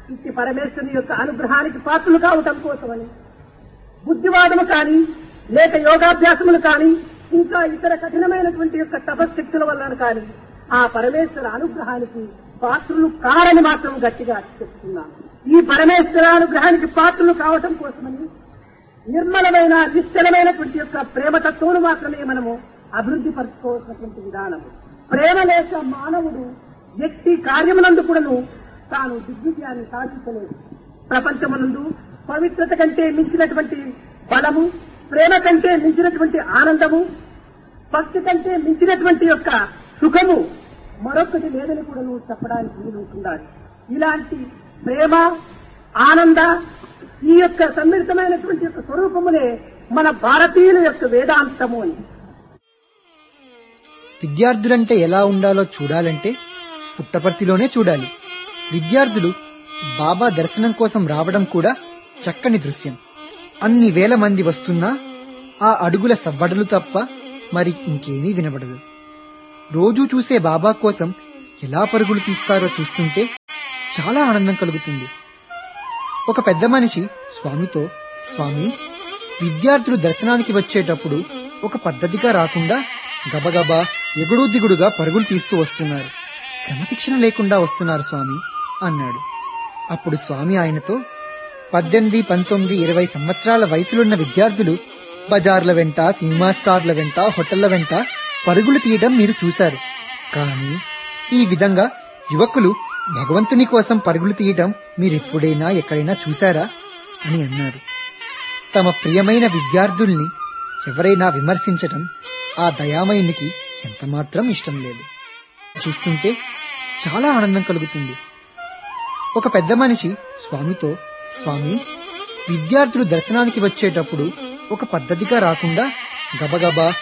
ఇట్టి పరమేశ్వరుని యొక్క అనుగ్రహానికి పాత్రలు కావటం కోసమని బుద్ధివాదము కానీ లేక యోగాభ్యాసములు కానీ ఇంకా ఇతర కఠినమైనటువంటి యొక్క తపశక్తుల వలన కానీ ఆ పరమేశ్వర అనుగ్రహానికి పాత్రులు కారని మాత్రం గట్టిగా చెప్తున్నాను ఈ పరమేశ్వర అనుగ్రహానికి పాత్రలు కావటం కోసమని నిర్మలమైన నిశ్చలమైనటువంటి యొక్క ప్రేమతత్వం మాత్రమే మనము అభివృద్ధి పరచుకోవాల్సినటువంటి విధానము ప్రేమ లేక మానవుడు వ్యక్తి కార్యమునందు కూడాను తాను దిగ్విజయాన్ని సాధించలేదు ప్రపంచమునందు పవిత్రత కంటే మించినటువంటి బలము ప్రేమ కంటే మించినటువంటి ఆనందము భక్తి కంటే మించినటువంటి యొక్క సుఖము మరొకటి లేదని కూడా నువ్వు చెప్పడానికి వీలుంటున్నాడు ఇలాంటి ప్రేమ ఆనంద ఈ యొక్క సమ్మిళితమైనటువంటి యొక్క స్వరూపమునే మన భారతీయుల యొక్క వేదాంతము అని విద్యార్థులంటే ఎలా ఉండాలో చూడాలంటే పుట్టపర్తిలోనే చూడాలి విద్యార్థులు బాబా దర్శనం కోసం రావడం కూడా చక్కని దృశ్యం అన్ని వేల మంది వస్తున్నా ఆ అడుగుల సవ్వడలు తప్ప మరి ఇంకేమీ వినబడదు రోజూ చూసే బాబా కోసం ఎలా పరుగులు తీస్తారో చూస్తుంటే చాలా ఆనందం కలుగుతుంది ఒక పెద్ద మనిషి స్వామితో స్వామి విద్యార్థులు దర్శనానికి వచ్చేటప్పుడు ఒక పద్ధతిగా రాకుండా గబగబా ఎగుడు దిగుడుగా పరుగులు తీస్తూ వస్తున్నారు క్రమశిక్షణ లేకుండా వస్తున్నారు స్వామి అన్నాడు అప్పుడు స్వామి ఆయనతో పద్దెనిమిది పంతొమ్మిది ఇరవై సంవత్సరాల వయసులున్న విద్యార్థులు బజార్ల వెంట సినిమా స్టార్ల వెంట హోటళ్ల వెంట పరుగులు తీయడం మీరు చూశారు కానీ ఈ విధంగా యువకులు భగవంతుని కోసం పరుగులు తీయటం మీరెప్పుడైనా ఎక్కడైనా చూశారా అని అన్నారు తమ ప్రియమైన విద్యార్థుల్ని ఎవరైనా విమర్శించటం ఆ దయామయునికి ఎంతమాత్రం ఇష్టం లేదు చూస్తుంటే చాలా ఆనందం కలుగుతుంది ఒక పెద్ద మనిషి స్వామితో స్వామి విద్యార్థులు దర్శనానికి వచ్చేటప్పుడు ఒక పద్ధతిగా రాకుండా గబగబా